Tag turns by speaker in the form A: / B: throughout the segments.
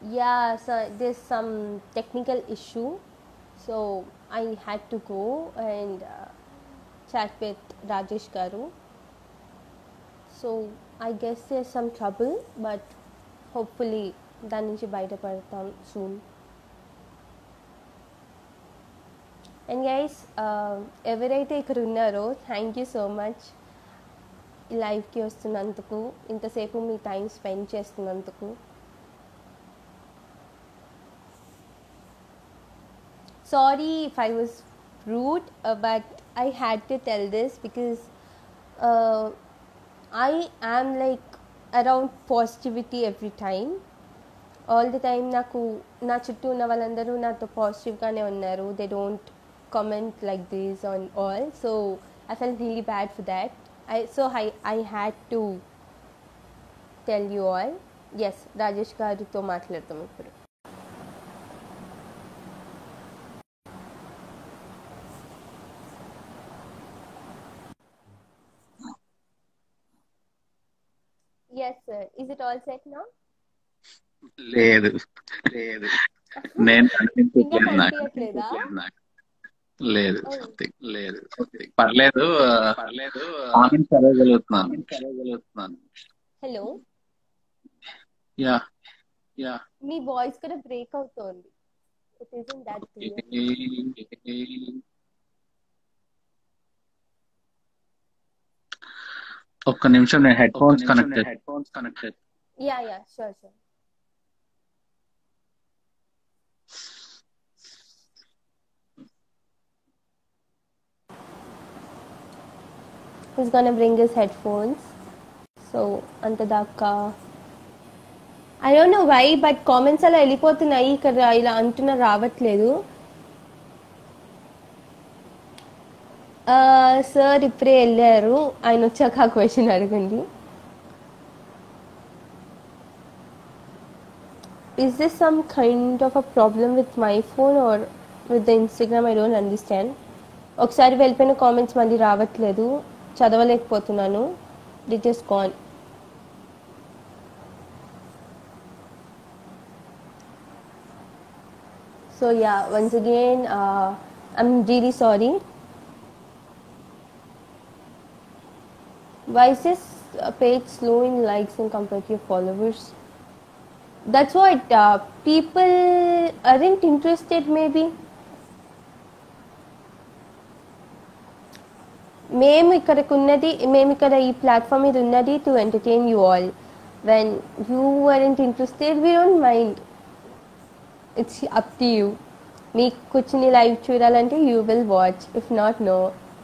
A: Yeah, so there's some technical issue, so I had to go and uh, chat with Rajesh Garu. So I guess there's some trouble, but hopefully దాని నుంచి బయటపడతాం soon and guys ఎవరైతే ఇక్కడ ఉన్నారో thank you so much ఈ లైవ్కి వస్తున్నందుకు ఇంతసేపు మీ టైం స్పెండ్ చేస్తున్నందుకు sorry if I was rude, uh, but I had to tell this because uh, I am like around positivity every time. All the time నాకు నా చుట్టూ ఉన్న వాళ్ళందరూ నాతో పాజిటివ్గానే ఉన్నారు they don't comment like this on all so I fell really bad for that I so I I had to tell you all yes Rajesh గారితో మాట్లాడతాం ఇప్పుడు yes sir is it all set నా
B: లేదు లేదు నేను
A: ఇంకా
B: కనిపించట్లేదు నాకు
A: కనిపించట్లేదా
B: నాకు లేదు
A: Oh.
B: something. లేదు something. పర్లేదు పర్లేదు కామెంట్స్ చదవగలుగుతున్నాను చదవగలుగుతున్నాను
A: హలో
B: యా యా
A: మీ వాయిస్ కూడా బ్రేక్ అవుతోంది it is in that clear
B: ఒక్క నిమిషం నేను headphones connect headphones connected
A: yeah yeah sure sure He's gonna bring his headphones. So, అంతదాకా I don't know why but comments అలా వెళ్ళిపోతున్నాయి ఇక్కడ ఇలా అంటున్న రావట్లేదు సార్ ఇప్పుడే వెళ్ళారు ఆయన వచ్చాక ఆ క్వశ్చన్ అడగండి is this some kind of a problem with my phone or with the Instagram? I don't understand. ఒకసారి వెళ్ళిపోయిన కామెంట్స్ మళ్ళీ రావట్లేదు చదవలేకపోతున్నాను the just gone so yeah once again I'm really sorry why is this uh, page slow in likes and compared to your followers? That's what uh, people aren't interested, maybe. మేము ఇక్కడికి ఉన్నది మేము ఇక్కడ ఈ platform మీద ఉన్నది to entertain you all when you aren't interested we don't mind it's up to you మీకు కూర్చుని లైవ్ చూడాలంటే you will watch if not no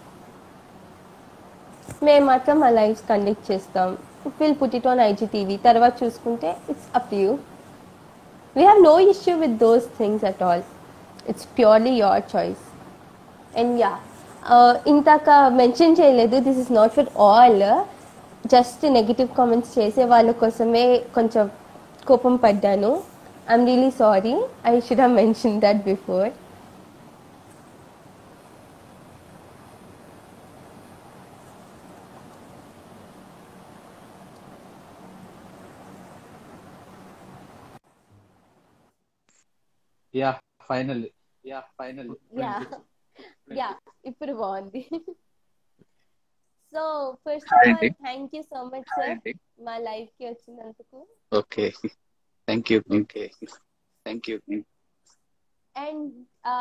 A: మేము మాత్రం మా లైవ్స్ కండక్ట్ చేస్తాం will put it on IGTV తర్వాత చూసుకుంటే it's up you we have no issue with those things at all it's purely your choice and yeah ఇంతాక mention చేయలేదు this is not for all just negative comments చేసే వాళ్ళ కోసమే కొంచెం కోపం పడ్డాను I'm really sorry I should have mention that before
B: yeah final yeah final
A: yeah yeah ఇప్పుడు బాగుంది so first of all thank you so much sir మా live కి వచ్చినందుకు
B: okay thank you okay thank you
A: and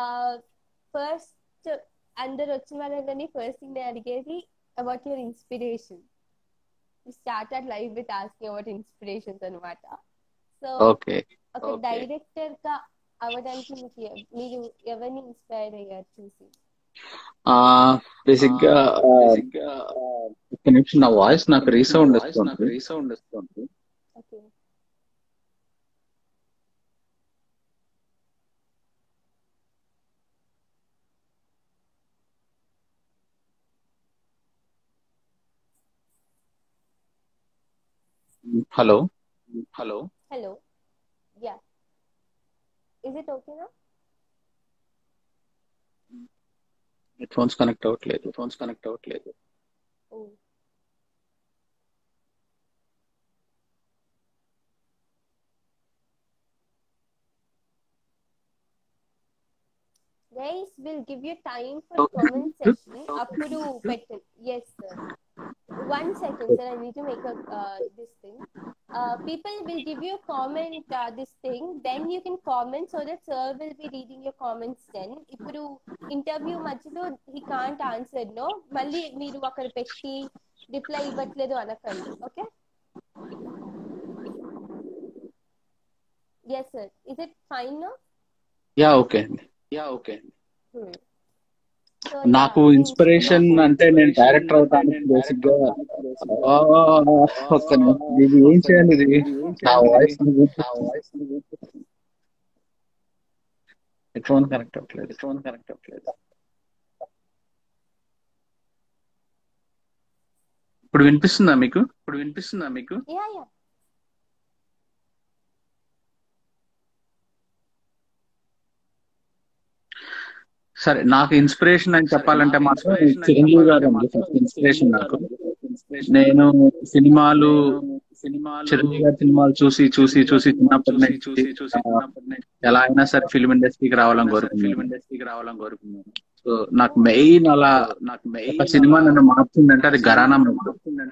A: first అందరు వచ్చిన వాళ్ళని first thing నేను అడిగేది about your inspiration started live with asking about inspirations అనమాట సో
B: ఓకే
A: ఒక
B: Okay.
A: డైరెక్టర్ గా అవడానికి మీకు ఎ- మీరు ఎవరిని ఇన్స్పైర్ అయ్యారు చూసి
B: బేసిక్ గా ఒక్క నిమిషం నా వాయిస్ నాకు రీసౌండ్ వస్తుంది రీసౌండ్ వస్తుంది
A: okay
B: hello hello
A: hello yeah is it ఓకేనా
B: హెడ్ ఫోన్స్ కనెక్ట్ అవ్వట్లేదు ఫోన్స్ కనెక్ట్ అవ్వట్లేదు
A: oh guys will give you time for comment session అప్పుడు పెట్టండి yes sir one second sir I need to make this thing people will give you comment this thing then you can comment so that sir will be reading your comments then ఇప్పుడు interview మధ్యలో he can't answer no మళ్ళీ మీరు అక్కడ పెట్టి reply ఇవ్వట్లేదు అనకండి okay yes sir is it fine no
B: yeah okay yeah okay
A: so
B: నాకు inspiration అంటే నేను డైరెక్టర్ అవుతాను బేసిక్ గా ఆ, ఒక్క నిమిషం. ఇది ఏం చేయాలి ఇది నా వాయిస్ ఫోన్ కనెక్ట్ అవ్వట్లేదు ఫోన్ కనెక్ట్ అవ్వట్లేదు ఇప్పుడు వినిపిస్తుందా మీకు ఇప్పుడు వినిపిస్తుందా మీకు
A: యా యా
B: సరే నాకు ఇన్స్పిరేషన్ అని చెప్పాలంటే మాత్రం చిరంజీవి గారు అండి ఫస్ట్ ఇన్స్పిరేషన్ నాకు నేను సినిమాలు చిరంజీవి గారి సినిమాలు చూసి చూసి చూసి చిన్నప్పటి నుంచి ఆ, ఎలా అయినా సరే ఫిల్మ్ ఇండస్ట్రీకి రావాలని కోరుకున్నాను సో నాకు మెయిన్ అలా నాకు ఒక సినిమా నన్ను మార్చిందంటే అది గరానా మొగుడు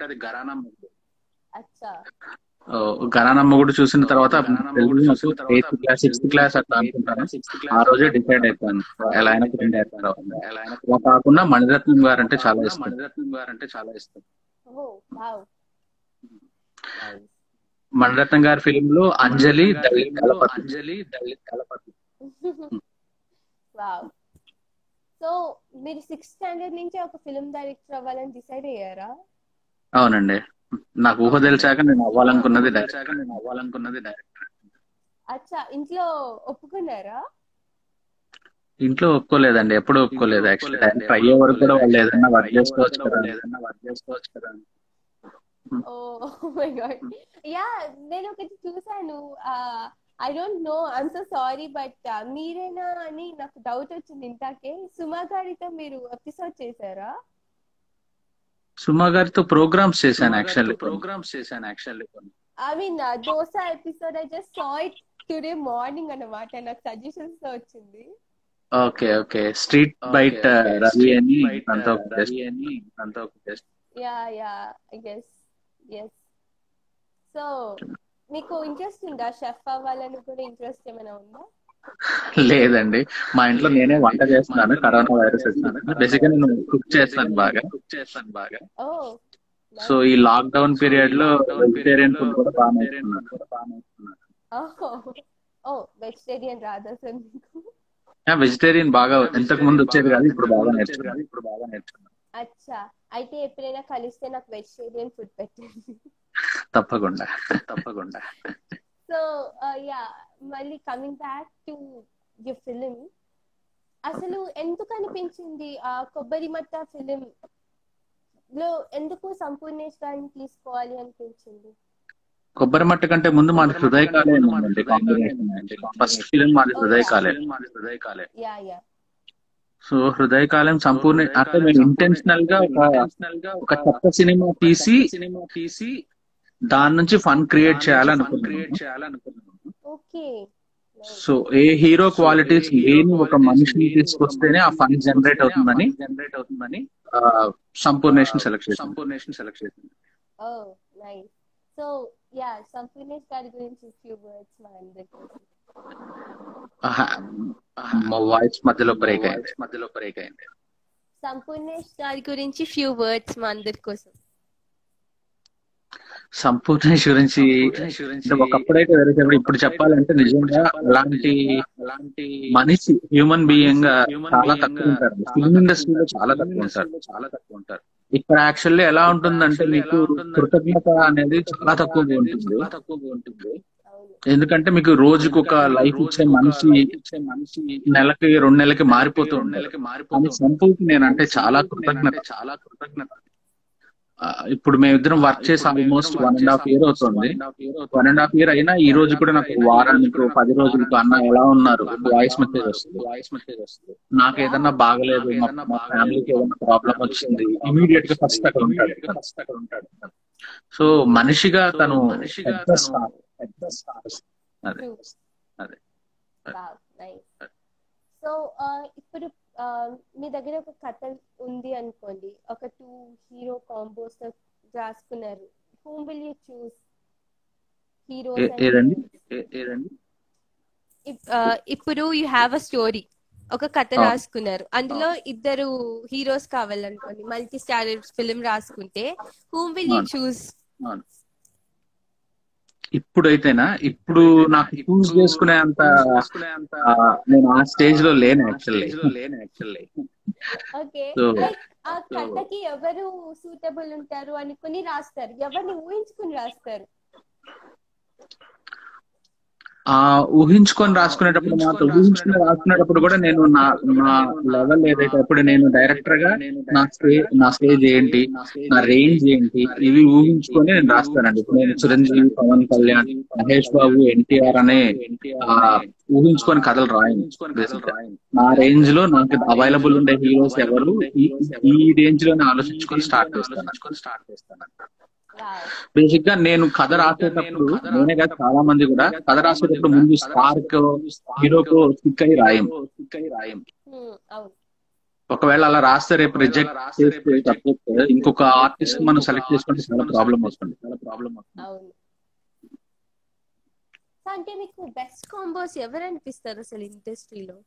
A: అచ్చా
B: గరానా మొగుడు చూసిన తర్వాత ఎయిత్ క్లాస్ సిక్స్త్ క్లాస్ అట్లా అనుకుంటాను ఆ రోజే డిసైడ్ అయిపోయాను ఎలా అయినా ఫిల్మ్ డైరెక్టర్ అలా కాకుండా మణిరత్నం గారు అంటే చాలా ఇష్టం మణిరత్నం గారు అంటే చాలా ఇష్టం
A: ఓ వావ్
B: మణిరత్నం గారి ఫిలిం లో అంజలి దళిత్ దళపతి అంజలి దళిత్ దళపతి
A: వావ్ సో మీరు సిక్స్త్ స్టాండర్డ్ నుంచి ఒక ఫిల్మ్ డైరెక్టర్ అవ్వాలని డిసైడ్ అయ్యారా
B: అవునండి నాకు ఊహ తెలిసాక నేను అవ్వాలనుకున్నది డైరెక్టర్ నేను అవ్వాలనుకున్నది డైరెక్టర్
A: అచ్చా ఇంట్లో ఒప్పుకున్నారా
B: ఇంట్లో ఒప్పుకోలేదండి ఎప్పుడు ఒప్పుకోలేదు యాక్చువల్లీ డైరెక్టర్ అయ్యే వరకు కూడా వాళ్ళు ఏదైనా వర్క్ చేసుకోవచ్చు కదా ఏదైనా వర్క్ చేసుకోవచ్చు కదా
A: ఓ మై గాడ్ యా నేను ఒకటి చూసాను I don't know I'm so sorry but మీరేనా అని నాకు డౌట్ వచ్చింది ఇంతాకే సుమా గారితో మీరు ఎపిసోడ్ చేశారా
B: సుమా గారితో ప్రోగ్రామ్స్ చేశాను యాక్చువల్లీ ప్రోగ్రామ్స్ చేశాను actually
A: I mean dosa episode I just saw it today morning అన్నమాట నాకు సజెషన్స్ తో వచ్చింది
B: okay okay street byte Ravi అని అంత ఒక బెస్ట్ అంత ఒక best
A: yeah yeah I guess yes so మీకు ఇంట్రెస్ట్ ఉందా షెఫ్ అవ్వాలని కూడా ఇంట్రెస్ట్ ఏమైనా ఉందా
B: లేదండి మా ఇంట్లో నేనే వంట చేస్తున్నాను కరోనా వైరస్ వచ్చింది బేసిక్ గా నేను కుక్ చేస్తాను బాగా కుక్ చేస్తాను బాగా
A: ఓ
B: సో ఈ లాక్ డౌన్ పీరియడ్ లో వెజిటేరియన్ ఫుడ్ కూడా బాగా నేర్చుకున్నాను
A: ఓ వెజిటేరియన్ రాదా సార్ మీకు
B: వెజిటేరియన్ బాగా ఇంతకు ముందు వచ్చేది కాదు ఇప్పుడు బాగా నేర్చుకున్నాను ఇప్పుడు బాగా నేర్చుకున్నాను
A: అచ్చా అయితే ఎప్పుడైనా కలిస్తే నాకు వెజిటేరియన్ ఫుడ్ పెట్టండి
B: తప్పకుండా తప్పకుండా
A: సో యా మళ్ళీ coming back to your film అసలు ఎందుకు అనిపించింది ఆ కొబ్బరి మట్ట ఫిలిం లో ఎందుకు సంపూర్ణేష్ గారిని తీసుకోవాలి అనిపించింది
B: కొబ్బరి మట్ట కంటే ముందు మాది హృదయ కాలే ఉందండి కాంబినేషన్ ఫస్ట్ ఫిలిం మాది హృదయ కాలే హృదయ కాలే
A: యా యా
B: సో హృదయ కాలం సంపూర్ణ అంటే మేము ఇంటెన్షనల్ గా ఒక ఒక కొత్త సినిమా తీసి సినిమా తీసి దాని నుంచి ఫన్ క్రియేట్ చేయాలనుకున్నాను
A: okay
B: so a hero qualities లేని ఒక మనిషిని తీసుకొస్తేనే ఆ ఫన్ జనరేట్ అవుతుందని జనరేట్ అవుతుందని సంపూర్ణేషన్ సెలెక్ట్ చేసి సంపూర్ణేషన్ సెలెక్ట్ చేసింది
A: oh nice so yeah Sampoornesh గారి గురించి ఫ్యూ వర్డ్స్ మా అందరికి
B: మా వాయిస్ మధ్యలో బ్రేక్ అయింది మధ్యలో బ్రేక్ అయింది
A: సంపూర్ణేష్ గారి గురించి ఫ్యూ వర్డ్స్ మా అందరి కోసం
B: సంపూర్ణేష్ గురించి ఒకప్పుడైతే తెలిసేప్పుడు ఇప్పుడు చెప్పాలంటే నిజంగా అలాంటి అలాంటి మనిషి హ్యూమన్ బీయింగ్ గా చాలా తక్కువ ఉంటారు ఫిల్మ్ ఇండస్ట్రీలో చాలా తక్కువ ఉంటారు చాలా తక్కువ ఉంటారు ఇక్కడ యాక్చువల్లీ ఎలా ఉంటుందంటే మీకు కృతజ్ఞత అనేది చాలా తక్కువగా ఉంటుంది తక్కువగా ఉంటుంది ఎందుకంటే మీకు రోజుకు ఒక లైఫ్ ఇచ్చే మనిషి ఇచ్చే మనిషి నెలకి రెండు నెలలకి మారిపోతూ నెలకి మారిపోతూ సంపూకి నేనంటే చాలా కృతజ్ఞత చాలా కృతజ్ఞత ఇప్పుడు మేమిద్దరం వర్క్ చేసి almost one and half year అవుతుంది వన్ అండ్ హాఫ్ ఇయర్ అయినా ఈ రోజు కూడా నాకు వారానికి పది రోజులకు అన్న ఎలా ఉన్నారు వాయిస్ మెసేజ్ వస్తుంది వాయిస్ మెసేజ్ వస్తుంది నాకు ఏదన్నా బాగలేదు మా ఫ్యామిలీకి ఏదైనా ప్రాబ్లం వచ్చింది ఇమీడియట్ గా ఫస్ట్ అక్కడ ఉంటాడు ఫస్ట్ అక్కడ ఉంటాడు సో మనిషిగా తను పెద్ద స్టార్ పెద్ద స్టార్ అదే అదే
A: సో సో ఇప్పుడు ఆ, మీ దగ్గర ఒక కథ ఉంది అనుకోండి ఒక టూ హీరో కాంబోస్ రాసుకున్నారు whom will you choose heroes
B: ఏ- ఏదండి ఏ- ఏదండి
A: ఇప్పుడు యూ హ్యావ్ అ స్టోరీ ఒక కథ
B: ఆ.
A: రాసుకున్నారు అందులో ఇద్దరు హీరోస్ కావాలనుకోండి మల్టీ స్టార్ ఫిల్మ్ రాసుకుంటే హూమ్ విల్ యూ
B: అవును.
A: చూస్
B: ఇప్పుడైతేనా ఇప్పుడు నాకు చూస్ చేసుకునే అంత ఆ, నేను ఆ స్టేజ్ లో లేను యాక్చువల్లీ
A: ఓకే
B: So-
A: లైక్ ఆ కథకి ఎవరు సూటబుల్ ఉంటారు అనుకుని రాస్తారు ఎవరిని ఊహించుకుని రాస్తారు
B: ఆ ఊహించుకొని రాసుకునేటప్పుడు మాత్రం ఊహించుకుని రాసుకునేటప్పుడు కూడా నేను నా నా లెవెల్ ఏదైతే ఇప్పుడు నేను డైరెక్టర్ గా నా స్టేజ్ నా స్టేజ్ ఏంటి నా రేంజ్ ఏంటి ఇవి ఊహించుకొని నేను రాస్తానండి ఇప్పుడు నేను చిరంజీవి పవన్ కళ్యాణ్ మహేష్ బాబు ఎన్టీఆర్ అనే ఆ, ఊహించుకొని కథలు రాయను Basic గా. నా రేంజ్ లో నాకు అవైలబుల్ ఉండే హీరోస్ ఎవరు ఈ- ఈ రేంజ్ లోనే ఆలోచించుకొని స్టార్ట్ చేస్తాను
A: వావ్
B: బేసిక్ గా నేను కథ రాసేటప్పుడు నేనే కాదు చాలా మంది కూడా కథ రాసేటప్పుడు ముందు స్టార్క్ హీరోకు స్టిక్ అయి రాయం
A: అవును
B: ఒకవేళ అలా రాస్తే రేపు రిజెక్ట్ చేస్తే తప్పితే ఇంకొక ఆర్టిస్ట్ మనం సెలెక్ట్ చేసుకుంటే చాలా ప్రాబ్లం వస్తుంది చాలా ప్రాబ్లం
A: అవును సో అంటే మీకు బెస్ట్ కాంబోస్ ఎవరు అనిపిస్తారు అసలు ఇండస్ట్రీలో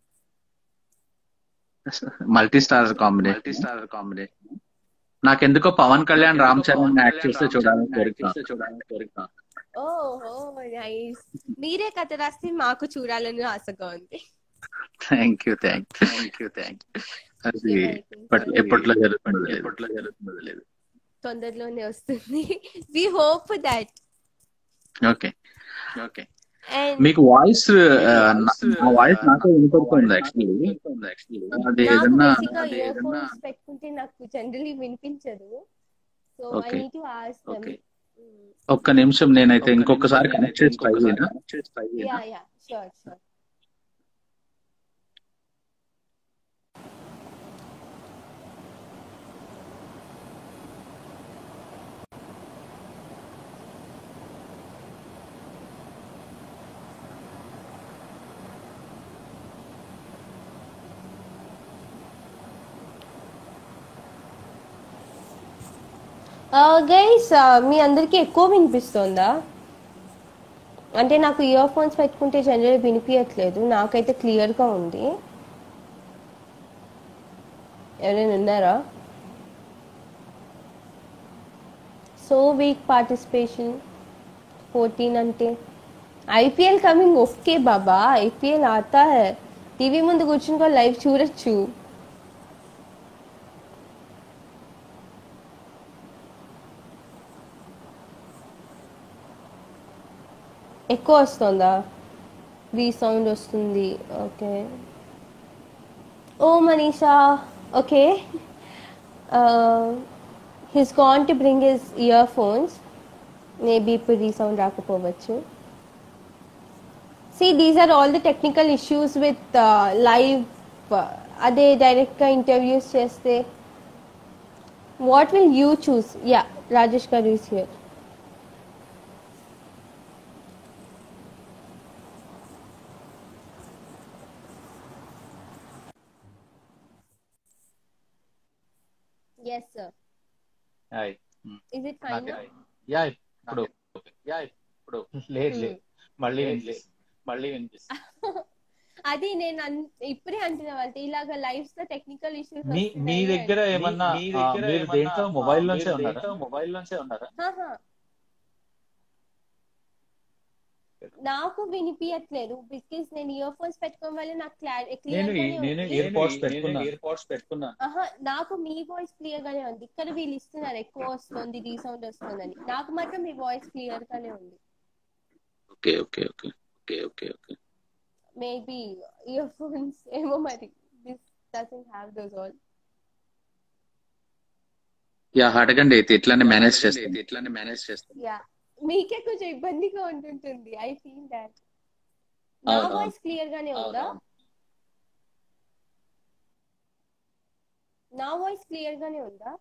B: multi star comedy multi star comedy నాకెందుకో పవన్ కళ్యాణ్ రామ్ చరణ్ యాక్ట్ చేస్తే చూడాలని కోరిక
A: ఓహో నైస్ మీరే కథ రాస్తే మాకు చూడాలని ఆశగా ఉంది
B: thank you thank thank you thank అది బట్ ఎప్పట్లో జరుగుతుంది ఎప్పట్లో జరుగుతుంది లేదు
A: తొందరలోనే వస్తుంది we hope that
B: okay okay
A: and
B: మీకు వాయిస్ నా వాయిస్ నాకే వినపడుతుంది యాక్చువల్లీ అది
A: నాకు
B: ఏదన్నా
A: బేసిక్గా
B: అది
A: ఇయర్
B: ఏదన్నా
A: ఫోన్స్ పెట్టుకుంటే నాకు జనరలీ వినిపించదు so I
B: Okay.
A: Need to ask them
B: Okay. ఒక్క నిమిషం నేనైతే ఇంకొకసారి కనెక్ట్ చేసి ట్రై చేయనా
A: yeah yeah sure sure guys మీ అందరికి ఎక్కువ వినిపిస్తుందా అంటే నాకు ఇయర్ ఫోన్స్ పెట్టుకుంటే జనరల్ వినిపించట్లేదు నాకైతే క్లియర్గా ఉంది ఎవరైనా ఉన్నారా సో వీక్ పార్టిసిపేషన్ ఫోర్టీన్ అంటే ఐపీఎల్ కమింగ్ ఓకే బాబా ఐపీఎల్ ఆతా హై టీవీ ముందు కూర్చుని కూడా లైవ్ చూడొచ్చు ఎక్కువ వస్తుందా వి సౌండ్ వస్తుంది okay oh Manisha okay his gone to bring his earphones maybe ఇప్పుడు రీసౌండ్ రాకపోవచ్చు see these are all the technical issues with live అదే డైరెక్ట్గా ఇంటర్వ్యూస్ చేస్తే what will you choose yeah Rajesh garu is here yes sir
B: hi
A: is it fine
B: yeah ఇప్పుడు yeah ఇప్పుడు లేదు లేదు మళ్ళీ వినిపిస్తుంది మళ్ళీ వినిపిస్తుంది
A: అది నేను అన్- ఇప్పుడే అంటున్నా వాళ్ళతో ఇలాగ లైఫ్ లో టెక్నికల్ ఇష్యూస్
C: మీ మీ దగ్గర ఏమన్నా
B: మీ
C: ఆ,
B: దగ్గర
C: మీరు
B: ఏమన్నా,
C: దేంట్లో మొబైల్
B: ఆ,
C: నుంచే
B: మీరు
C: ఉన్నారా
B: దేంట్లో మొబైల్ నుంచే ఉన్నారా
A: నాకు వినిపించట్లేదు బికాస్ నేను ఇయర్ ఫోన్స్ పెట్టుకోవడం వల్ల నాకు
C: నేను
A: క్లియర్
C: ఈ- నేను ఇయర్ పోడ్స్ పెట్టుకున్నాను
B: ఇయర్ పోడ్స్ పెట్టుకున్నాను
A: ఆహా నాకు మీ వాయిస్ క్లియర్ గానే ఉంది ఇక్కడ వీళ్ళు ఇస్తున్నారు ఎక్కువ వస్తుంది రీసౌండ్ వస్తుందని నాకు మాత్రం మీ వాయిస్ క్లియర్ గానే ఉంది
B: okay okay okay okay okay okay
A: maybe earphones ఏమో మరి this doesn't have those all
B: yeah అడగండి అయితే ఇట్లానే మేనేజ్ చేస్తాను ఇట్లానే మేనేజ్ చేస్తాను
A: యా మీకే కొంచెం ఇబ్బందిగా ఉంటుంటుంది ఐ ఫీల్ దాట్ నా
B: అవును,
A: వాయిస్ క్లియర్ గానే ఉందా
B: అవును.
A: నా వాయిస్ క్లియర్ గానే ఉందా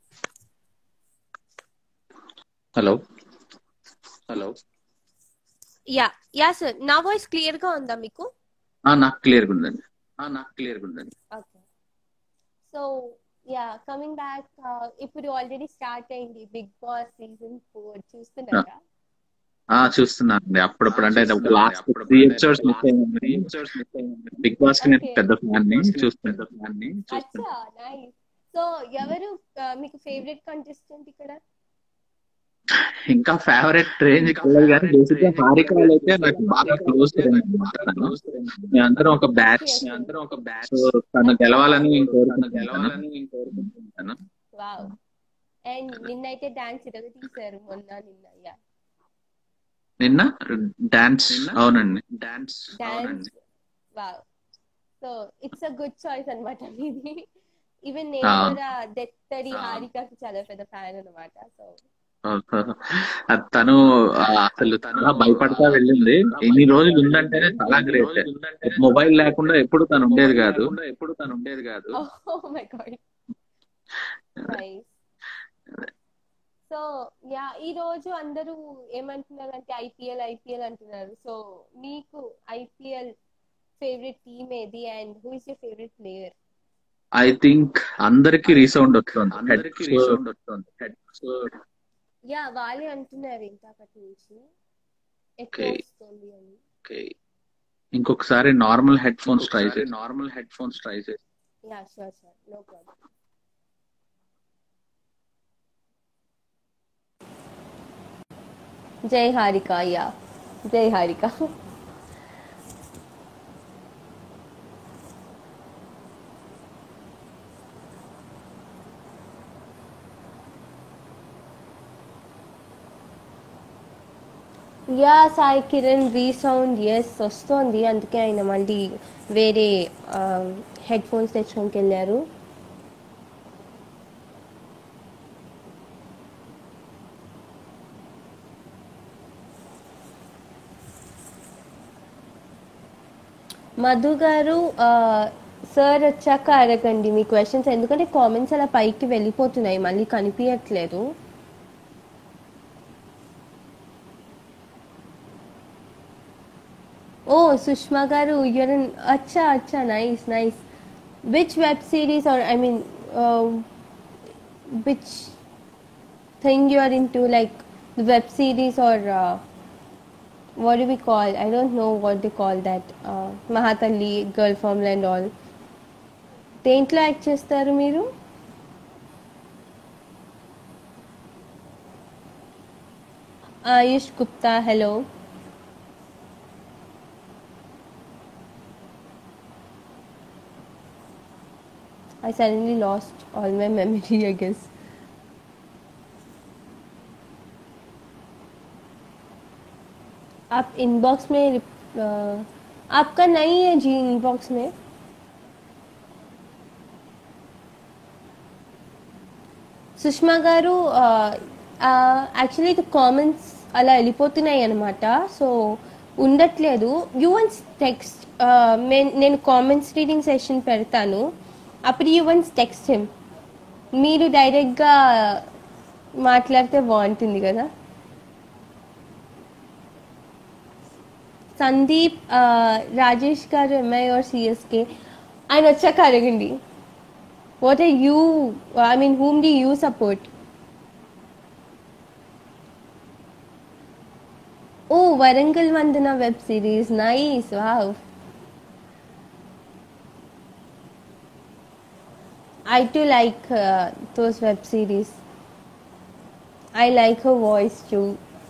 B: hello hello
A: yeah yeah sir నా వాయిస్ క్లియర్ గా ఉందా మీకు
B: ఆ, నాకు క్లియర్గా ఉందండి ఆ, నాకు క్లియర్గా ఉందండి
A: okay so ya coming back ఇప్పుడు ఆల్రెడీ స్టార్ట్ అయింది బిగ్ బాస్ సీజన్ ఫోర్ చూస్తున్నారా
B: ఆ చూస్తున్నానండి అప్పుడప్పుడు అంటే ఒక లాస్ట్ త్రీ ఎపిసోడ్స్ మిస్ అయ్యింది బిగ్ బాస్ కి నేను
A: Okay.
B: పెద్ద ఫ్యాన్ ని చూస్తున్నాను
A: అచ్చా నైస్ సో ఎవరు uh, మీకు ఫేవరెట్ కంటెస్టెంట్ ఇక్కడ
B: ఇంకా ఫేవరెట్ రేంజ్ కలర్ కానీ బేసిక్ గా హారిక వాళ్ళు అయితే నాకు బాగా క్లోజ్ మేమందరం ఒక బ్యాచ్ అందరం ఒక బ్యాచ్ తను గెలవాలని నేను కోరుకుంటున్నాను
A: వావ్ అండ్ నిన్నైతే డాన్స్ ఇరగ తీశారు మొన్న నిన్న యా
B: నిన్న డాన్స్ అవునండి dance
A: dance wow so it's a good choice అన్నమాట మీది ఈవెన్ నేను
B: Ah.
A: కూడా దెత్తడి హారికకి చాలా పెద్ద ఫ్యాన్ అన్నమాట సో
B: అది తను ఆ, అసలు చాలా భయపడతా వెళ్ళింది ఎన్ని రోజులు ఉందంటేనే చాలా గ్రేట్ మొబైల్ లేకుండా ఎప్పుడు తను ఉండేది కాదు ఎప్పుడు తను ఉండేది కాదు
A: oh my god nice so yeah ఈ రోజు అందరూ ఏమంటున్నారు అంటే ఐపీఎల్ ఐపీఎల్ అంటున్నారు సో మీకు ఐపీఎల్ ఫేవరెట్ టీమ్ ఏది and who is your favourite player
B: I think అందరికి రీసౌండ్ వస్తుంది అందరికి రీసౌండ్ వస్తుంది
A: యా వాళ్ళే అంటున్నారు ఇంతకటి నుంచి ఎక్కువ
B: Okay.
A: వస్తుంది అని
B: ఇంకొకసారి నార్మల్ హెడ్ ఫోన్స్ ట్రై చేసి నార్మల్ హెడ్ ఫోన్స్ ట్రై చేసి
A: yeah sure sure no problem జై హారిక యా జై Harika yeah Sai Kiran resound yes వస్తోంది అందుకే ఆయన మళ్ళీ వేరే హెడ్ ఫోన్స్ తెచ్చుకొని వెళ్ళారు మధు గారు సార్ వచ్చాక అడగండి మీ క్వశ్చన్స్ ఎందుకంటే కామెంట్స్ అలా పైకి వెళ్ళిపోతున్నాయి మళ్ళీ కనిపించట్లేదు ఓ సుష్మా గారు యూర్ అచ్చా అచ్చా nice nice which web series are I mean which thing you are in to like web series are what do we call? I don't know what they call that. Uh, Mahatalli, Girl Formula and all. దేంట్లో act చేస్తారు మీరు Ayush Gupta hello I suddenly lost all my memory, I guess. आप inbox में रिप- अ, आपका नहीं है जी इनबॉक्स में సుష్మా గారు యాక్చువల్లీ ఇది కామెంట్స్ అలా వెళ్ళిపోతున్నాయి అనమాట సో ఉండట్లేదు యూ వన్స్ టెక్స్ట్ నేను కామెంట్స్ రీడింగ్ సెషన్ పెడతాను అప్పుడు యూ వన్స్ టెక్స్ట్ హిమ్ మీరు డైరెక్ట్గా మాట్లాడితే బాగుంటుంది కదా సందీప్ ఆ, రాజేష్ గారు ఎంఐ ఆర్ సిఎస్కే ఆయన వచ్చాక అడగండి what are you I mean whom do you support oh Warangal Vandana web series nice wow I too like uh, those web series. I like her voice too.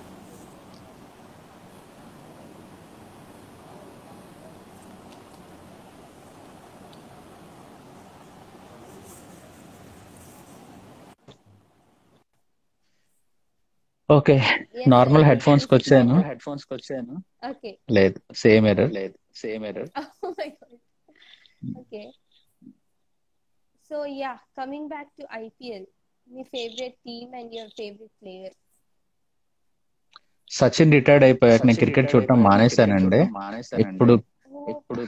C: Okay
A: Yes,
C: normal
A: sir.
C: Head phones కి వచ్చాను
B: head phones కి వచ్చాను
A: Okay.
C: లేదు same error
B: లేదు same error
A: Oh my god. Okay. So yeah, coming back to IPL, my favorite team and your favorite player.
C: Sachin retired అయిపోయాక నేను cricket చూడటం మానేశానండి ఇప్పుడు
A: Oh,
B: ఇప్పుడు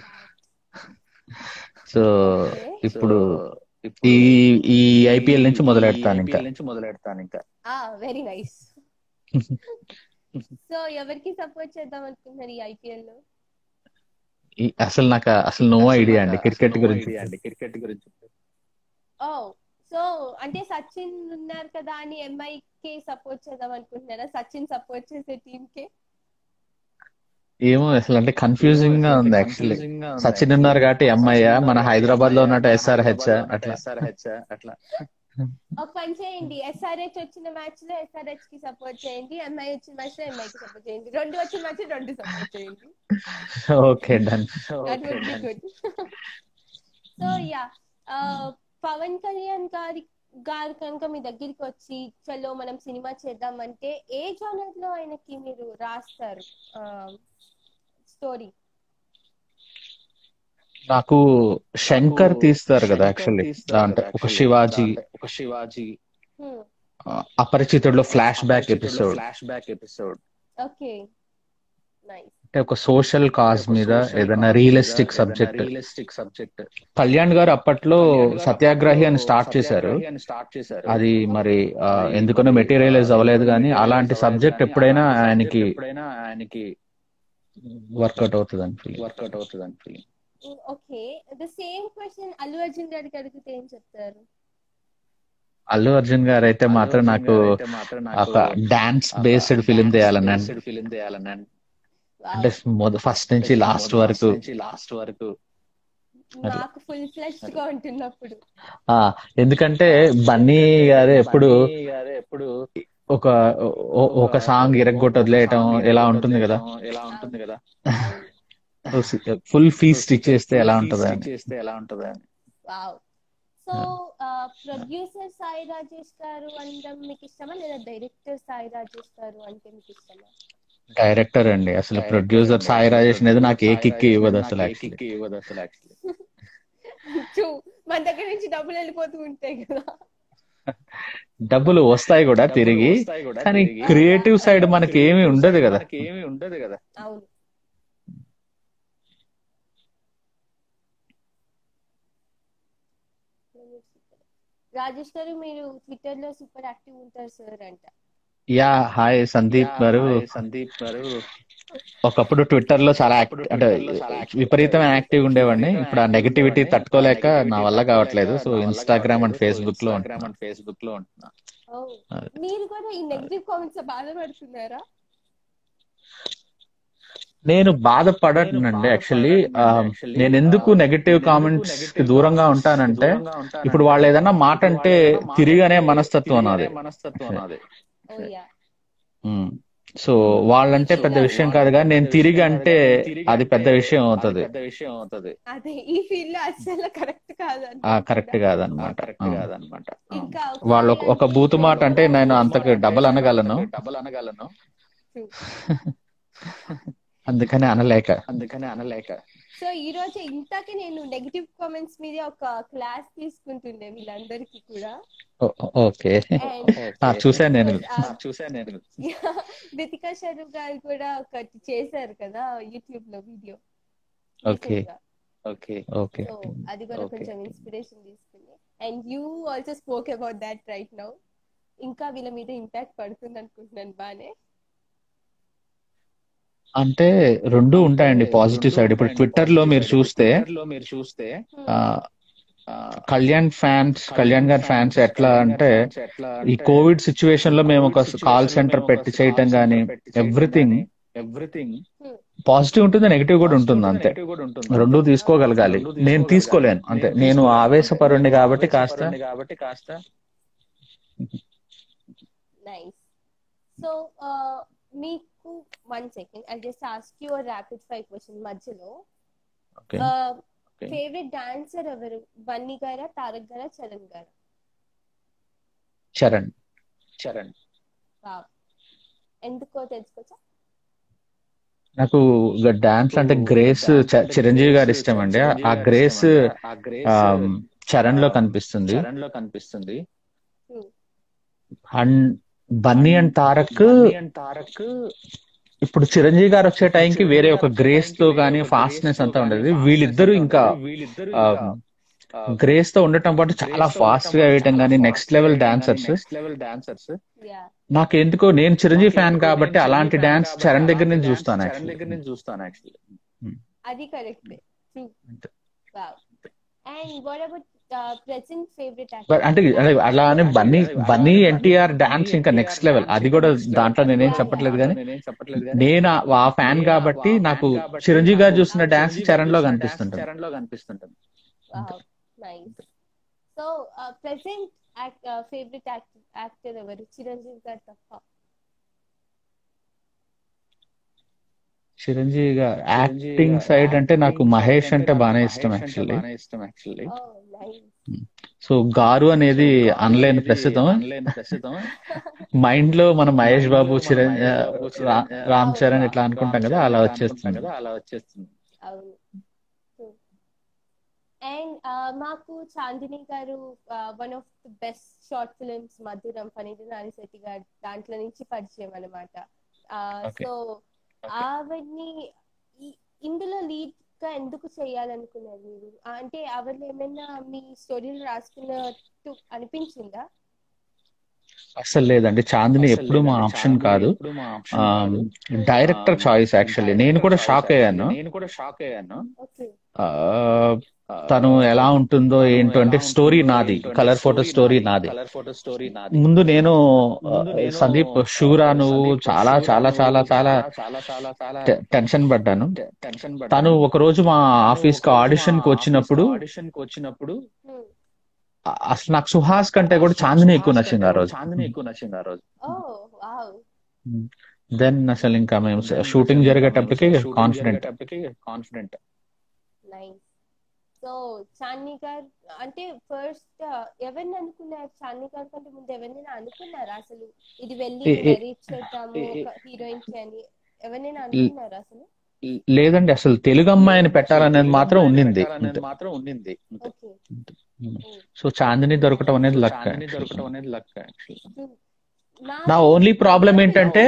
C: సో
A: okay.
C: ఇప్పుడు ఈ ఈ ఐపీఎల్ నుంచి మొదలెడతాను ఇంకా
B: నుంచి మొదలెడతాను ఇంకా
A: Ah, very nice. సో ఎవరికి సపోర్ట్ చేద్దాం అనుకుంటున్నారు ఈ ఐపీఎల్ లో
C: ఈ- అసలు నాకు అసలు నో ఐడియా అండి క్రికెట్ గురించి
B: క్రికెట్ గురించి
A: ఓ సో అంటే సచిన్ ఉన్నారు కదా అని ఎంఐ కి సపోర్ట్ చేద్దాం అనుకుంటున్నారా సచిన్ సపోర్ట్ చేసే టీమ్ కి
C: ఏమో అసలు అంటే కన్ఫ్యూజింగ్ గా ఉంది యాక్చువల్లీ సచిన్ ఉన్నారు కాబట్టి ఎంఐ మన హైదరాబాద్ లో ఉన్నట్టు ఎస్ఆర్హెచ్ అట్లా
B: అట్లా
A: ఒక పని చేయండి ఎస్ఆర్హెచ్ వచ్చిన మ్యాచ్ లో ఎస్ఆర్హెచ్ కి సపోర్ట్ చేయండి ఎంఐ వచ్చిన మ్యాచ్ లో ఎంఐ కి సపోర్ట్ చేయండి రెండు వచ్చిన మ్యాచ్ రెండు సపోర్ట్ చేయండి
C: okay done
A: that would be good so yeah Pawan Kalyan గారి గారు కనుక మీ దగ్గరికి వచ్చి చలో మనం సినిమా చేద్దామంటే ఏ జానర్ లో ఆయనకి మీరు రాస్తారు స్టోరీ
C: నాకు శంకర్ తీస్తారు కదా యాక్చువల్లీ అంటే ఒక శివాజీ
B: ఒక శివాజీ
C: ఆ, అపరిచితుడిలో flash back episode
B: flash back episode
A: okay nice
C: అంటే ఒక సోషల్ కాజ్ మీద ఏదైనా realistic subject
B: realistic subject
C: Kalyan గారు అప్పట్లో సత్యాగ్రహి అని స్టార్ట్ చేశారు
B: స్టార్ట్ చేశారు
C: అది మరి ఆ, ఎందుకనో మెటీరియలైజ్ అవ్వలేదు కానీ అలాంటి సబ్జెక్ట్ ఎప్పుడైనా ఆయనకి
B: ఎప్పుడైనా ఆయనకి
C: వర్కౌట్ అవుతుంది అని ఫీల్
B: వర్కౌట్ అవుతుంది అని feeling
A: okay the same question Allu Arjun గారికి అడిగితే ఏం చెప్తారు
C: అల్లు అర్జున్ గారు అయితే మాత్రం నాకు ఒక డాన్స్ బేస్డ్ ఫిలిం తీయాలని
B: ఫిలిం తీయాలని
C: అంటే ఫస్ట్ నుంచి లాస్ట్ వరకు
B: లాస్ట్ వరకు
A: నాకు ఫుల్ ఫ్లెష్ గా ఉంటున్నప్పుడు
C: ఆ ఎందుకంటే బన్నీ గారు ఎప్పుడు
B: ఎప్పుడు
C: ఒక ఓ- ఒక సాంగ్ ఇరగొట్టి వదిలేయటం ఇలా ఉంటుంది కదా
B: ఎలా ఉంటుంది కదా
C: ఫుల్ ఫీస్ట్ ఇచ్చేస్తే ఎలా ఉంటది అని
B: చేస్తే ఎలా ఉంటది అని
A: wow so producer Sai Rajesh గారు అనడం మీకు ఇష్టమా లేదా డైరెక్టర్ సాయి రాజేష్ గారు అంటే మీకు ఇష్టమా
C: డైరెక్టర్ అండి అసలు ప్రొడ్యూసర్ సాయి రాజేష్ అనేది నాకు ఏ కిక్ ఇవ్వదు అసలు యాక్చువల్లీ
B: కిక్ ఇవ్వదు అసలు యాక్చువల్లీ
A: True. మన దగ్గర నుంచి డబ్బులు వెళ్ళిపోతూ ఉంటాయి కదా
C: డబ్బులు వస్తాయి కూడా తిరిగి కానీ క్రియేటివ్ సైడ్ మనకి ఏమీ ఉండదు కదా
B: ఏమీ ఉండదు కదా
A: అవును రాజేష్ గారు మీరు ట్విట్టర్ లో సూపర్ యాక్టివ్ ఉంటారు సార్ అంట
C: యా హాయ్ సందీప్ గారు
B: సందీప్ గారు
C: ఒకప్పుడు ట్విట్టర్ లో చాలా యాక్టివ్ అంటే విపరీతమైన యాక్టివ్ ఉండేవాడిని ఇప్పుడు ఆ నెగటివిటీ తట్టుకోలేక నా వల్ల కావట్లేదు సో ఇన్స్టాగ్రామ్ అండ్ ఫేస్బుక్ లో
B: ఇన్స్టాగ్రామ్ అండ్ ఫేస్బుక్ లో ఉంటున్నా
A: ఓ మీరు కూడా ఈ నెగిటివ్ కామెంట్స్ బాధపడుతున్నారా
C: నేను బాధపడనండి యాక్చువల్లీ నేను ఎందుకు నెగటివ్ కామెంట్స్ కి దూరంగా ఉంటానంటే ఇప్పుడు వాళ్ళు ఏదన్నా మాట అంటే తిరిగనే మనస్తత్వం నాది
B: మనస్తత్వం నాది
A: ఓ యా
C: సో వాళ్ళంటే పెద్ద విషయం కాదు కానీ నేను తిరిగి అంటే అది పెద్ద విషయం అవుతుంది
B: పెద్ద విషయం అవుతుంది
A: అదే ఈ ఫీల్డ్ లో అసలు కరెక్ట్ కాదు
C: ఆ కరెక్ట్ కాదనమాట
B: కరెక్ట్ కాదనమాట
A: ఇంకా
C: వాళ్ళు ఒక- ఒక బూతు మాట అంటే నేను అంతకు డబల్ అనగలను
B: డబల్ అనగలను
C: అందుకని అనలేక
B: అందుకని అనలేక
A: సో ఈ రోజు ఇంతకి నేను నెగిటివ్ కామెంట్స్ మీద ఒక క్లాస్ తీసుకుంటుండే వీళ్ళందరికీ కూడా
C: ఓ- ఓకే
A: అండ్
C: ఆ, చూశాను నేను
B: చూసాను నేను
A: రితికా షరు గారు కూడా ఒకటి చేశారు కదా యూట్యూబ్ లో video
C: okay
B: okay
C: okay
A: so అది కూడా
B: Okay.
A: కొంచెం ఇన్స్పిరేషన్ తీసుకుంది and you also spoke about that right now ఇంకా వీళ్ళ మీద ఇంపాక్ట్ పడుతుంది అనుకుంటున్నాను బానే
C: అంటే రెండు ఉంటాయండి పాజిటివ్ సైడ్ ఇప్పుడు ట్విట్టర్ లో మీరు చూస్తే
B: లో మీరు చూస్తే
C: ఆ, కళ్యాణ్ ఫ్యాన్స్ కళ్యాణ్ గారి ఫ్యాన్స్ ఎట్లా అంటే ఈ కోవిడ్ సిచ్యువేషన్ లో మేము ఒక కాల్ సెంటర్ పెట్టి చేయటం గానీ ఎవ్రీథింగ్
B: ఎవ్రీథింగ్
C: పాజిటివ్ ఉంటుంది నెగిటివ్ కూడా ఉంటుంది అంతే
B: కూడా ఉంటుంది
C: రెండు తీసుకోగలగాలి నేను తీసుకోలేను అంతే నేను ఆవేశపరుణ్ణి కాబట్టి కాస్త
B: కాబట్టి కాస్త
A: నైస్ సో మీకు one second I just ask you rapid five question మధ్యలో
C: ఓకే
A: ఫేవరెట్ డాన్సర్ ఎవరు బన్నీ గారా తారక్ గారా చరణ్ గారా
C: చరణ్
B: చరణ్
A: వావ్ ఎందుకో తెలుసుకోవచ్చా
C: నాకు డాన్స్ అంటే గ్రేస్ చ- చిరంజీవి గారి ఇష్టం అండి ఆ గ్రేస్
B: ఆ
C: ఆ,
B: గ్రేస్
C: చరణ్ లో కనిపిస్తుంది
B: చరణ్ లో కనిపిస్తుంది
C: and Bunny and Tarak
B: Bunny and Tarak
C: ఇప్పుడు చిరంజీవి గారు వచ్చే టైంకి వేరే ఒక గ్రేస్ తో గానీ ఫాస్ట్నెస్ అంతా ఉండేది వీళ్ళిద్దరూ ఇంకా
B: వీళ్ళిద్దరు
C: ఆ, గ్రేస్ తో ఉండటం పాటు చాలా ఫాస్ట్ గా వేయటం కానీ నెక్స్ట్ లెవెల్ డాన్సర్స్
A: యా
C: నాకు ఎందుకో నేను చిరంజీవి ఫ్యాన్ కాబట్టి అలాంటి డాన్స్ చరణ్ దగ్గర నుంచి చూస్తాను యాక్చువల్లీ
A: అది కరెక్ట్ ట్రూ
C: అంతే.
A: Wow and what about present favourite
C: but అంటే అంటే అలా అని బన్నీ బన్నీ ఎన్టీఆర్ డాన్స్ ఇంకా నెక్స్ట్ లెవెల్ అది కూడా దాంట్లో నేనేం చెప్పట్లేదు కానీ నేను ఆ- ఆ ఫ్యాన్ కాబట్టి నాకు చిరంజీవి గారు చూసిన డాన్స్ చరణ్ లో కనిపిస్తుంటుంది
A: wow nice so present favourite actor ఎవరు చిరంజీవి గారు తప్ప
C: చిరంజీవి గారు యాక్టింగ్ సైడ్ అంటే నాకు మహేష్ అంటే బాగానే ఇష్టం యాక్చువల్లీ
A: ఓ నైస్
C: సో గారు అనేది అనలేని ప్రస్తుతం మైండ్ లో మనం మహేష్ బాబు చిరణ్ రా- రామ్ చరణ్ ఇట్లా అనుకుంటాం కదా అలా వచ్చేస్తుంది
A: అవును అండ్ మాకు చాందిని గారు one of the best short films Madhuram పనిటి నారిశెట్టి గారు దాంట్లో నుంచి పరిచయం అనమాట
C: Okay.
A: సో ఆవిడ్ని ఈ- ఇందులో లీడ్ గా ఎందుకు చేయాలనుకున్నారు మీరు ఆ, అంటే ఆవిడ ఏమైనా మీ స్టోరీలు రాసుకున్నట్టు అనిపించిందా
C: అసలు లేదండి చాందిని ఎప్పుడు మా ఆప్షన్ కాదు డైరెక్టర్ చాయిస్ యాక్చువల్లీ నేను కూడా షాక్ అయ్యాను
A: ఓకే
C: ఆ, తను ఎలా ఉంటుందో ఏంటో అంటే స్టోరీ నాది కలర్ ఫోటో స్టోరీ నాది ముందు నేను ఆ, సందీప్ షూరా నువ్వు చాలా చాలా చాలా చాలా టె- టెన్షన్ పడ్డాను తను ఒక రోజు మా ఆఫీస్ కి ఆడిషన్ కి వచ్చినప్పుడు అ- అసలు నాకు సుహాస్ కంటే కూడా చాందిని ఎక్కువ నచ్చింది ఆ రోజు
A: ఓ వావ్
C: దెన్ అసలు ఇంకా మేము షూటింగ్ జరిగేటప్పటికి కాన్ఫిడెంట్
A: నైస్ సో చాన్ని గారు అంటే ఫస్ట్ ఎవరిని అనుకున్నారు చాన్ని గారు కంటే ముందు ఎవరినైనా అనుకున్నారా అసలు ఇది వెళ్ళి
C: ఏ- ఏ-
A: డైరెక్ట్ చేద్దాము ఒక హీరోయిన్ కి అని ఎవరినైనా అనుకున్నారా అసలు
C: లేదండి అసలు తెలుగు అమ్మాయిని పెట్టాలనేది మాత్రం ఉండింది అంతే.
A: ఓకే
C: సో చాందిని దొరకటం అనేది లక్ నా
A: నాకు
C: ఓన్లీ ప్రాబ్లం ఏంటంటే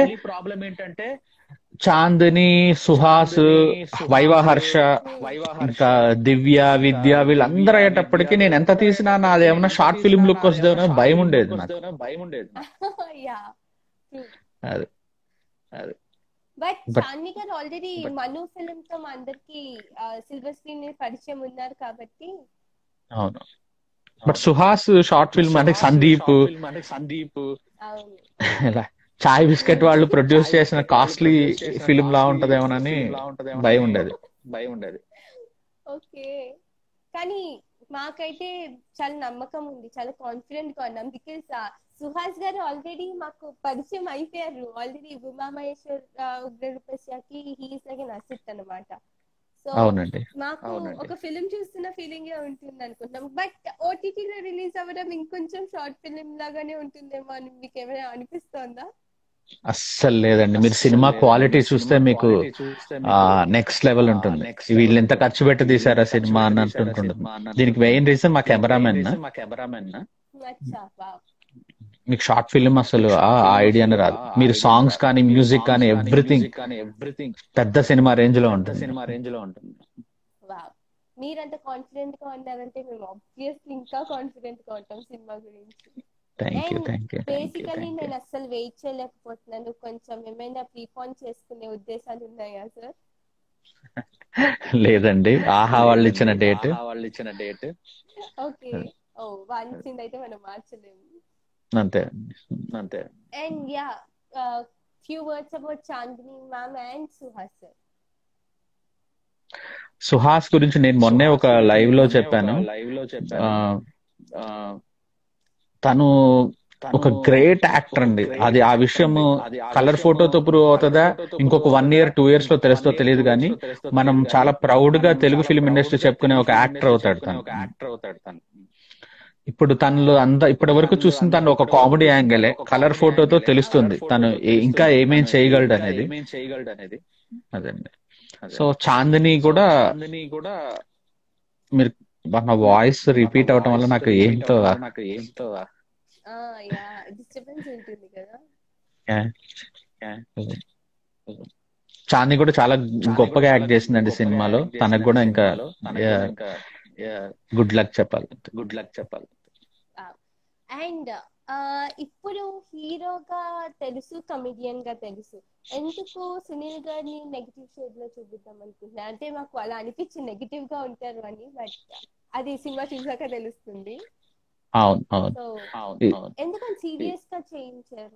C: చాందిని సుహాస్ వైవా హర్ష ఇంకా దివ్య విద్య వీళ్ళందరూ అయ్యేటప్పటికి నేను ఎంత తీసినా నాది ఏమన్నా షార్ట్ ఫిల్మ్ లుక్ వస్తుందేమో భయం ఉండేది నాకు
A: యా
C: అది
A: బట్
C: But-
A: చాన్ని గారు ఆల్రెడీ మను ఫిలిం తో మా అందరికి సిల్వర్ స్క్రీన్ మీద పరిచయం ఉన్నారు కాబట్టి
C: అవును బట్ సుహాస్ షార్ట్ ఫిల్మ్ అంటే సందీప్
A: అవును
C: ఇలా చాయ్ బిస్కెట్ వాళ్ళు ప్రొడ్యూస్ చేసిన కాస్ట్లీ ఫిల్మ్ లా ఉంటదేమోనని భయం ఉండేది
A: ఓకే కానీ మాకైతే చాలా నమ్మకం ఉంది చాలా కాన్ఫిడెంట్ గా ఉన్నాం బికాస్ సుహాస్ గారు ఆల్రెడీ మాకు పరిచయం అయిపోయారు ఆల్రెడీ ఉమా మహేశ్వర్ ఉగ్ర రూపస్యాకి హీస్ లైక్ అసిట్ అనమాట సో
C: అవునండి
A: మాకు
C: అవునండి.
A: ఒక ఫిలిం చూస్తున్న ఫీలింగ్ ఉంటుంది అనుకుంటున్నాం బట్ ఓటీటీలో రిలీజ్ అవ్వడం ఇంకొంచెం షార్ట్ ఫిలిం లాగానే ఉంటుందేమో అని మీకు ఏమైనా అనిపిస్తోందా
C: అస్సలు లేదండి మీరు సినిమా క్వాలిటీ చూస్తే మీకు నెక్స్ట్ లెవెల్ ఉంటుంది వీళ్ళు ఎంత ఖర్చు పెట్టి తీసారా సినిమా అన్నట్టు ఉంటుంది దీనికి మెయిన్ రీజన్ మా కెమెరామెన్
A: అచ్చా వావ్
C: మీకు షార్ట్ ఫిల్మ్ అసలు ఆ ఐడియానే రాదు మీరు సాంగ్స్ కానీ మ్యూజిక్ కానీ ఎవ్రీథింగ్ పెద్ద సినిమా రేంజ్ లో ఉంటుంది
A: వావ్ మీరంత కాన్ఫిడెంట్ గా ఉన్నారంటే మేము ఆబ్వియస్లీ ఇంకా కాన్ఫిడెంట్ గా ఉంటాం సినిమా గురించి
C: thank you
A: And
C: thank you
A: basically నేను అస్సలు వెయిట్ చేయలేకపోతున్నాను కొంచెం ఏమైనా ప్రీపోన్ చేసుకునే ఉద్దేశాలు ఉన్నాయా సార్
C: లేదండి ఆహా వాళ్ళు ఇచ్చిన డేట్
A: ఓకే ఓ వాంచింది అయితే మనం మార్చలేము
C: అంతే
A: and yeah few words about Chandini ma'am and Suhas sir
C: Suhas గురించి నేను మొన్నే ఒక లైవ్ లో చెప్పాను ఆ, తను ఒక గ్రేట్ యాక్టర్ అండి అది ఆ విషయం కలర్ ఫోటోతో ప్రూవ్ అవుతుందా ఇంకొక వన్ ఇయర్ టూ ఇయర్స్ లో తెలుస్తో తెలియదు కానీ మనం చాలా ప్రౌడ్ గా తెలుగు ఫిల్మ్ ఇండస్ట్రీ చెప్పుకునే ఒక యాక్టర్ అవుతాడు తను ఇప్పుడు తనలో అంత ఇప్పటి వరకు చూసిన తను ఒక కామెడీ యాంగిలే కలర్ ఫోటోతో తెలుస్తుంది తను ఏ- ఇంకా ఏమేం చేయగలడు అనేది అదండి సో చాందిని కూడా మీరు నా వాయిస్ రిపీట్ అవటం వల్ల నాకు ఏంటో
A: యా డిస్టర్బెన్స్ ఉంటుంది కదా
C: చాందిని కూడా చాలా గొప్పగా యాక్ట్ చేసిందండి సినిమాలో తనకు కూడా ఇంకా గుడ్ లక్ చెప్పాలి
B: గుడ్ లక్ చెప్పాలి
A: అండ్ ఇప్పుడు హీరోగా తెలుసు కమిడియన్ గా తెలుసు ఎందుకు సునీల్ గారిని నెగిటివ్ షేడ్ లో చూపిద్దాం అనుకుంటున్నా అంటే మాకు అలా అనిపించి నెగిటివ్ గా ఉంటారు అని బట్ అది సినిమా చూసాక తెలుస్తుంది
C: అవును అవును
A: సో
B: అవును
A: ఎందుకని సీరియస్ గా చేయించారు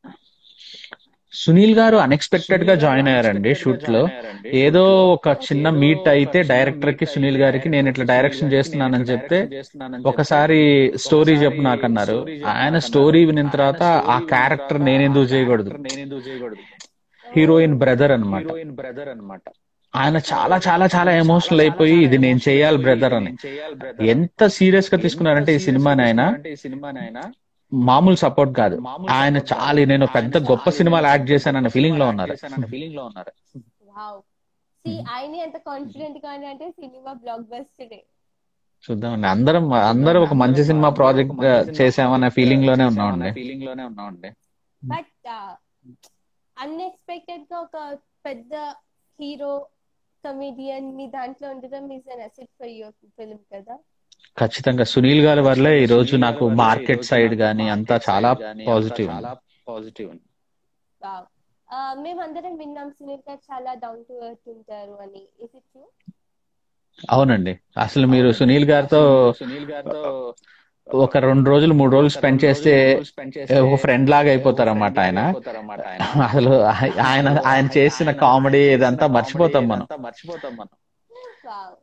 C: సునీల్ గారు అన్ఎక్స్పెక్టెడ్ గా జాయిన్ అయ్యారండి షూట్ లో ఏదో ఒక చిన్న మీట్ అయితే డైరెక్టర్ కి సునీల్ గారికి నేను ఇట్లా డైరెక్షన్ చేస్తున్నానని చెప్తే ఒకసారి స్టోరీ చెప్పు నాకు అన్నారు ఆయన స్టోరీ వినిన తర్వాత ఆ క్యారెక్టర్ నేనెందుకు చేయకూడదు
B: నేనెందుకు చేయకూడదు
C: హీరోయిన్ బ్రదర్ అన్నమాట
B: హీరోయిన్ బ్రదర్ అన్నమాట
C: ఆయన చాలా చాలా చాలా ఎమోషనల్ అయిపోయి ఇది నేను చేయాలి బ్రదర్ అని
B: చేయాలి
C: ఎంత సీరియస్ గా తీసుకున్నారంటే ఈ సినిమాని ఆయన
B: ఈ సినిమాని ఆయన
C: మామూలు సపోర్ట్ కాదు ఆయన చాలా నేను పెద్ద గొప్ప సినిమాలు యాక్ట్ చేశానన్న ఫీలింగ్ లో ఉన్నారు
B: ఫీలింగ్ లో ఉన్నారు
A: వావ్ సి ఆయన ఎంత కాన్ఫిడెంట్ గానే అంటే సినిమా బ్లాక్ బస్టరే
C: చూద్దామండి అందరం అందరూ ఒక మంచి సినిమా ప్రాజెక్ట్ చేసామన్న ఫీలింగ్ లోనే ఉన్నామండి
B: ఫీలింగ్ లోనే ఉన్నామండి
A: బట్ అన్ఎక్స్పెక్టెడ్ గా ఒక పెద్ద హీరో కమెడియన్ మీ దాంట్లో ఉండడం is an asset for your film కదా
C: ఖచ్చితంగా సునీల్ గారి వల్లే ఈ రోజు నాకు మార్కెట్ సైడ్ గానీ అంతా చాలా పాజిటివ్
B: చాలా పాజిటివ్
A: వావ్ మేమందరం విన్నాం సునీల్ గారు చాలా డౌన్ టు ఎర్త్ ఉంటారు అని ఇస్ ఇట్ ట్రూ
C: అవునండి అసలు మీరు సునీల్ గారితో
B: సునీల్ గారితో
C: ఒక రెండు రోజులు మూడు రోజులు స్పెండ్ చేస్తే ఒక ఫ్రెండ్ లాగా అయిపోతారు అన్నమాట ఆయన అసలు ఆయన ఆయన చేసిన కామెడీ ఇదంతా మర్చిపోతాం మనం
B: మర్చిపోతాం మనం
A: వావ్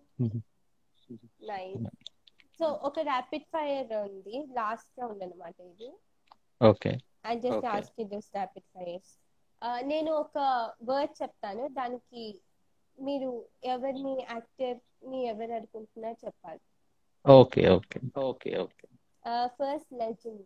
A: నైస్ సో ఒక ర్యాపిడ్ ఫైర్ ఉంది లాస్ట్ రౌండ్ అన్నమాట ఇది
C: okay
A: and just
B: Okay.
A: Ask just rapid fires నేను ఒక వర్డ్ చెప్తాను దానికి మీరు ఎవరిని యాక్టర్ ని ఎవరు అనుకుంటున్నా చెప్పాలి
C: okay okay
B: okay okay
A: first legend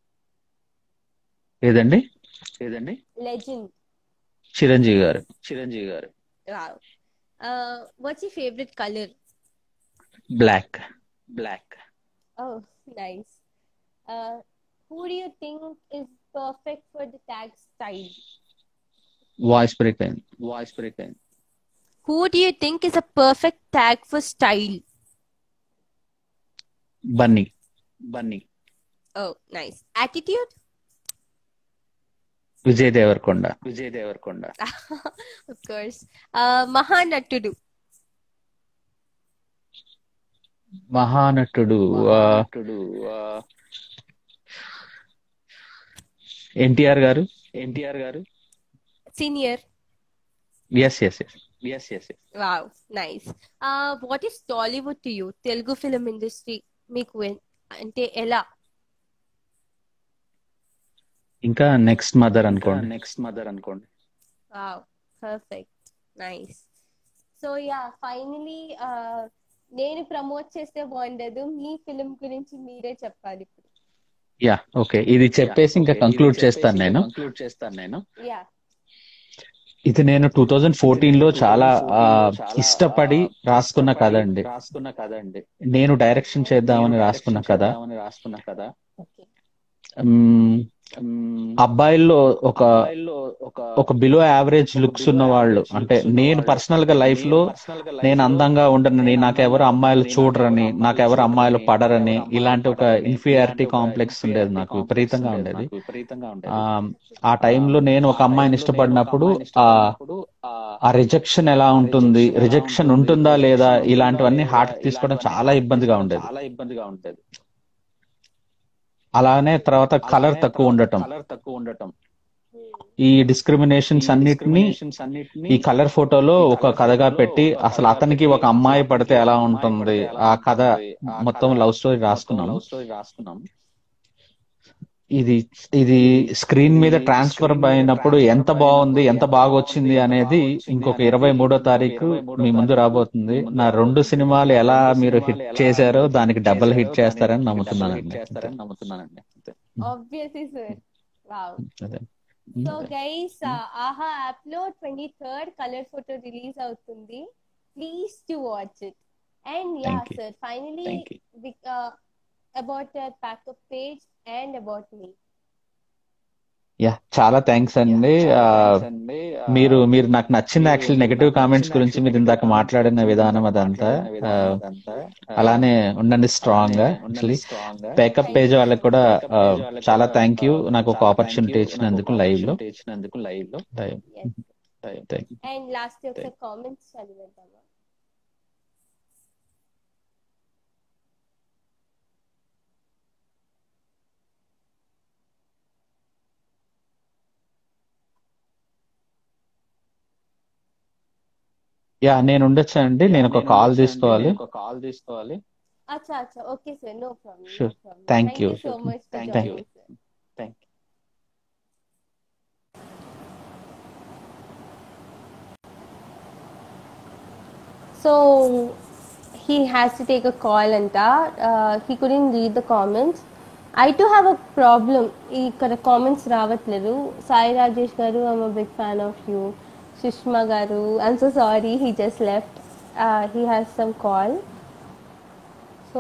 C: ఏదండి
B: ఏదండి
A: లెజెండ్
C: చిరంజీవి గారు
B: చిరంజీవి గారు
A: what's you favourite colour
C: black
B: black
A: Oh, nice. Uh, who do you think is perfect for the tag style?
C: Voice break అయింది
B: వాయిస్ బ్రేక్ అయింది
A: Who do you think is a perfect tag for style?
C: Bunny
B: Bunny
A: Oh, nice. Attitude?
C: Vijay Deverakonda
B: Vijay Deverakonda
A: of course. Uh, Mahanatudu.
C: మహానటుడు
B: మహానటుడు
C: ఎన్టీఆర్ గారు
B: ఎన్టీఆర్ గారు
A: Senior.
C: Yes yes yes
B: yes yes
A: Wow, nice. Uh, what is Tollywood to you? Telugu film industry. మీకు ఎన్- అంటే ఎలా
C: ఇంకా next mother అనుకోండి
B: next mother అనుకోండి
A: wow perfect nice so yeah finally నేను ప్రమోట్ చేస్తే బాగుండదు మీ ఫిలిం గురించి మీరే చెప్పాలి ఇప్పుడు
C: యా ఓకే ఇది చెప్పేసి ఇంకా కంక్లూడ్ చేస్తాను నేను
B: కంక్లూడ్ చేస్తాను నేను
A: యా
C: ఇది నేను టూ థౌజండ్ ఫోర్టీన్ లో చాలా ఆ, ఇష్టపడి రాసుకున్న కథ అండి
B: రాసుకున్న కథ అండి
C: నేను డైరెక్షన్ చేద్దామని రాసుకున్న కథ
B: చేద్దామని రాసుకున్న కథ
A: ఓకే
C: మ్,
B: మ్మ్,
C: అబ్బాయిల్లో ఒక
B: అబ్బాయిల్లో ఒక
C: ఒక బిలో యావరేజ్ లుక్స్ ఉన్న వాళ్ళు అంటే నేను పర్సనల్ గా లైఫ్ లో నేను అందంగా ఉండనని నాకెవరు అమ్మాయిలు చూడరని నాకెవరు అమ్మాయిలు పడరని ఇలాంటి ఒక ఇన్ఫీరియారిటీ కాంప్లెక్స్ ఉండేది నాకు విపరీతంగా ఉండేది
B: నాకు విపరీతంగా ఉండేది
C: ఆ ఆ టైంలో నేను ఒక అమ్మాయిని ఇష్టపడినప్పుడు ఆ ఆ రిజెక్షన్ ఎలా ఉంటుంది రిజెక్షన్ ఉంటుందా లేదా ఇలాంటివన్నీ హార్ట్ తీసుకోవడం చాలా ఇబ్బందిగా ఉండేది
B: చాలా ఇబ్బందిగా ఉండేది
C: అలానే తర్వాత కలర్ తక్కువ ఉండటం
B: కలర్ తక్కువ ఉండటం
C: ఈ డిస్క్రిమినేషన్స్ అన్నిటిని
B: అన్నిటిని
C: ఈ కలర్ ఫోటోలో ఒక కథగా పెట్టి అసలు అతనికి ఒక అమ్మాయి పడితే ఎలా ఉంటుంది ఆ కథ మొత్తం లవ్ స్టోరీ రాసుకున్నాం
B: లవ్ స్టోరీ రాసుకున్నాం
C: ఇది ఇది స్క్రీన్ మీద ట్రాన్స్ఫర్ అయినప్పుడు ఎంత బాగుంది ఎంత బాగా వచ్చింది అనేది ఇంకొక ఇరవై మూడో తారీఖు మీ ముందు రాబోతుంది నా రెండు సినిమాలు ఎలా మీరు హిట్ చేశారో దానికి డబుల్ హిట్ చేస్తారని నమ్ముతున్నానండి
B: చేస్తారని నమ్ముతున్నానండి అంతే.
A: ఆబ్వియస్లీ సార్ వావ్
C: అదే.
A: సో గైస్ ఆహా యాప్ లో twenty third colour photo release అవుతుంది please to watch it and yeah
C: Thank you.
A: Sir finally
B: Thank you.
A: About pack up page and about మీ
C: యా చాలా thanks అండి ఆ, మీరు మీరు నాకు నచ్చింది యాక్చువల్లీ నెగటివ్ కామెంట్స్ గురించి మీరు ఇందాక మాట్లాడిన విధానం అదంతా ఆ, అలానే ఉండండి స్ట్రాంగ్ గా యాక్చువల్లీ పేకప్ పేజ్ వాళ్ళకి కూడా ఆ, చాలా థ్యాంక్ యూ నాకు ఒక ఆపర్చునిటీ ఇచ్చినందుకు లైవ్ లో Live. Thank you.
A: And last ఒకసారి కామెంట్స్ చదివేద్దామా
C: యా నేను ఉండొచ్చా అండి నేను ఒక కాల్ తీసుకోవాలి
A: అచ్చా అచ్చా okay sir no problem
C: Sure. Thank you.
A: So much for
C: Thank
A: joining
C: you.
A: Sir
C: thank
A: So he has to take a call and that uh, he couldn't read the comments. I too have a problem. ఇక్కడ కామెంట్స్ రావట్లేదు సాయి రాజేష్ గారు I'm a big fan of you Sushma గారు I'm so sorry he just left he has some call so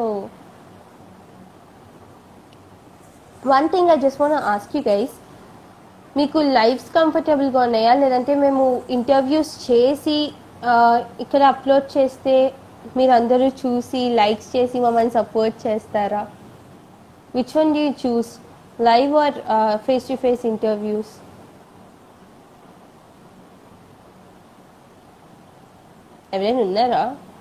A: one thing I just want ask you guys మీకు lives కంఫర్టబుల్గా ఉన్నాయా లేదంటే మేము ఇంటర్వ్యూస్ చేసి ఆ, ఇక్కడ అప్లోడ్ చేస్తే మీరు అందరూ చూసి లైక్స్ చేసి మమ్మల్ని సపోర్ట్ చేస్తారా which one do you choose live or face to face interviews ఎవరైనా ఉన్నారా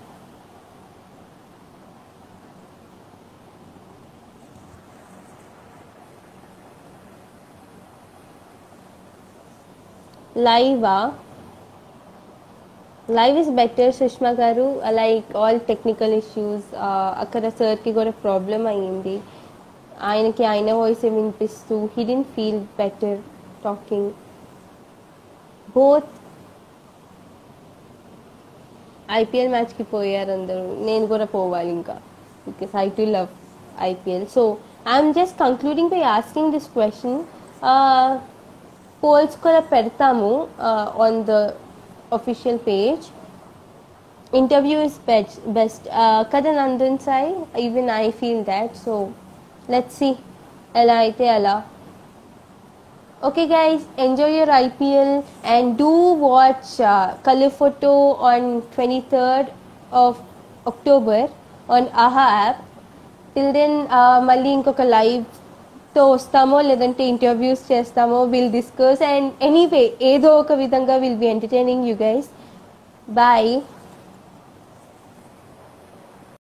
A: లైవా లైవ్ ఇస్ బెటర్ సుష్మా గారు లైక్ ఆల్ టెక్నికల్ ఇష్యూస్ అక్కడ సార్కి కూడా ప్రాబ్లం అయ్యింది ఆయనకి ఆయన వాయిస్ వినిపిస్తూ he didn't feel better talking both IPL మ్యాచ్కి పోయారు అందరూ నేను కూడా పోవాలి ఇంకా because I too love IPL so I'm just concluding by asking this question polls కూడా పెడతాము on the official page. Interview is best. best. Uh, kada Nandan Sai, even I feel that. So let's see. Ela aite ala. Okay, guys, enjoy your IPL and do watch uh, Color Photo on 23rd of October on AHA app. Till then, uh, మళ్ళీ ఇంకొక live తో వస్తామో లేదంటే interviews చేస్తామో will discuss and anyway ఏదో ఒక విధంగా will be entertaining you guys bye